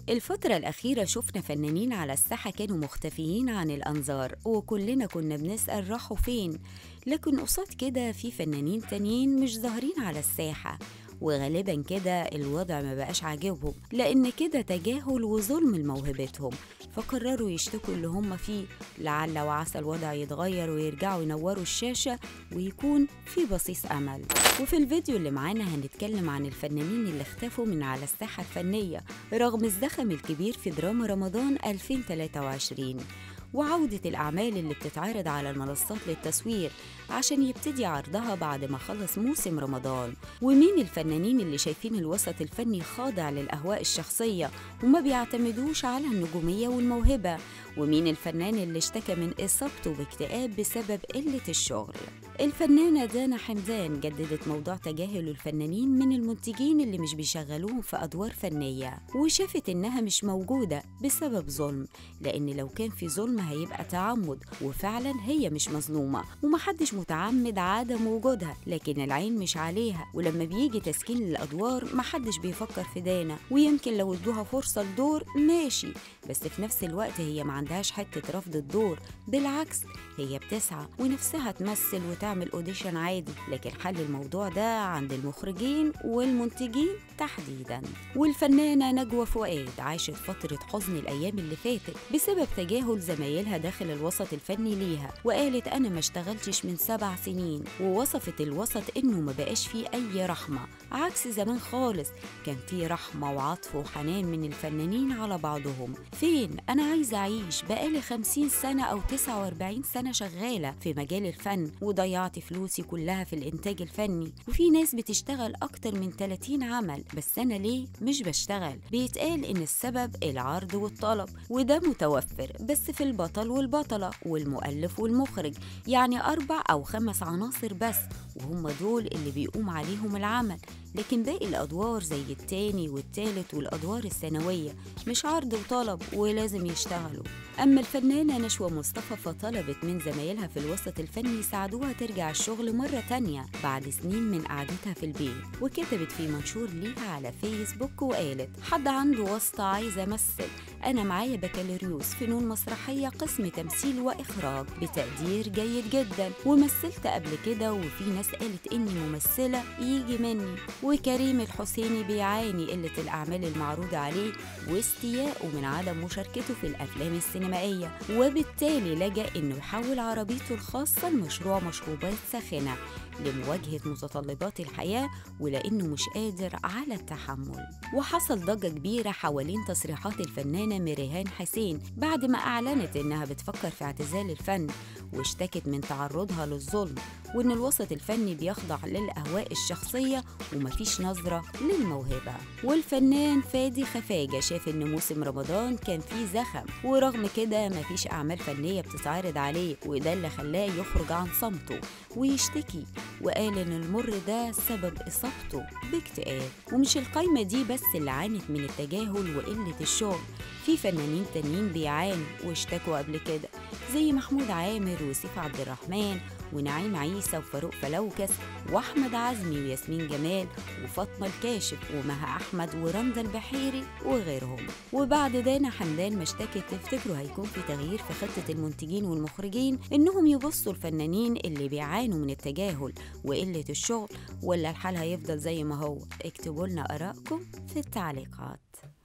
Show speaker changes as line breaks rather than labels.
الفترة الأخيرة شفنا فنانين على الساحة كانوا مختفيين عن الأنظار وكلنا كنا بنسأل راحوا فين لكن قصاد كده في فنانين تانيين مش ظاهرين على الساحة وغالبا كده الوضع ما بقاش عاجبهم لأن كده تجاهل وظلم لموهبتهم فقرروا يشتكوا اللي هم فيه لعل وعسى الوضع يتغير ويرجعوا ينوروا الشاشة ويكون في بصيص أمل وفي الفيديو اللي معانا هنتكلم عن الفنانين اللي اختفوا من على الساحة الفنية رغم الزخم الكبير في دراما رمضان 2023 وعودة الأعمال اللي بتتعرض على المنصات للتصوير عشان يبتدي عرضها بعد ما خلص موسم رمضان ومين الفنانين اللي شايفين الوسط الفني خاضع للأهواء الشخصية وما بيعتمدوش على النجومية والموهبة ومين الفنان اللي اشتكى من إصابته باكتئاب بسبب قلة الشغل الفنانة دانا حمدان جددت موضوع تجاهل الفنانين من المنتجين اللي مش بيشغلوهم في أدوار فنية وشافت إنها مش موجودة بسبب ظلم لأن لو كان في ظلم هيبقى تعمد وفعلا هي مش مظلومة ومحدش متعمد عدم وجودها لكن العين مش عليها ولما بيجي تسكين الأدوار محدش بيفكر في دانا ويمكن لو ادوها فرصة لدور ماشي بس في نفس الوقت هي ما عندهاش حتة رفض الدور بالعكس هي بتسعى ونفسها تمثل وتعمل اوديشن عادي لكن حل الموضوع ده عند المخرجين والمنتجين تحديدا والفنانة نجوى فؤاد عاشت فترة حزن الأيام اللي فاتت بسبب تجاهل زمايلها داخل الوسط الفني ليها وقالت أنا ما اشتغلتش من سبع سنين ووصفت الوسط إنه ما بقاش فيه أي رحمة عكس زمان خالص كان فيه رحمة وعطف وحنان من الفنانين على بعضهم فين أنا عايزة أعيش بقالي خمسين سنة أو تسعة وأربعين سنة شغالة في مجال الفن وضيعت فلوسي كلها في الإنتاج الفني وفي ناس بتشتغل أكتر من 30 عمل بس أنا ليه مش بشتغل بيتقال إن السبب العرض والطلب وده متوفر بس في البطل والبطلة والمؤلف والمخرج يعني أربع أو خمس عناصر بس وهم دول اللي بيقوم عليهم العمل لكن باقي الأدوار زي التاني والتالت والأدوار الثانوية مش عرض وطلب ولازم يشتغلوا أما الفنانة نشوى مصطفى فطلبت من زمايلها في الوسط الفني يساعدوها ترجع الشغل مرة تانية بعد سنين من قعدتها في البيت وكتبت في منشور ليها على فيسبوك وقالت حد عنده واسطة عايزة أمثل أنا معايا بكالوريوس فنون مسرحية قسم تمثيل وإخراج بتقدير جيد جدا ومثلت قبل كده وفي ناس قالت إني ممثلة يجي مني وكريم الحسيني بيعاني قلة الأعمال المعروضة عليه واستياءه من عدم مشاركته في الأفلام السينمائية وبالتالي لجأ إنه يحول عربيته الخاصة لمشروع مشروبات ساخنة لمواجهة متطلبات الحياة ولأنه مش قادر على التحمل وحصل ضجة كبيرة حوالين تصريحات الفنانة ميريهان حسين بعد ما أعلنت إنها بتفكر في اعتزال الفن واشتكت من تعرضها للظلم وإن الوسط الفني بيخضع للأهواء الشخصية ومفيش نظرة للموهبة والفنان فادي خفاجة شاف إن موسم رمضان كان فيه زخم ورغم كده مفيش أعمال فنية بتتعرض عليه وده اللي خلاه يخرج عن صمته ويشتكي وقال إن المر ده سبب إصابته باكتئاب ومش القايمة دي بس اللي عانت من التجاهل وقلة الشغل في فنانين تانيين بيعانوا واشتكوا قبل كده زي محمود عامر وسيف عبد الرحمن ونعيم عيسى وفاروق فلوكس واحمد عزمي وياسمين جمال وفاطمه الكاشف ومها احمد ورندا البحيري وغيرهم وبعد دانا حمدان ما اشتكت تفتكروا هيكون في تغيير في خطه المنتجين والمخرجين انهم يبصوا الفنانين اللي بيعانوا من التجاهل وقله الشغل ولا الحال هيفضل زي ما هو اكتبوا لنا ارائكم في التعليقات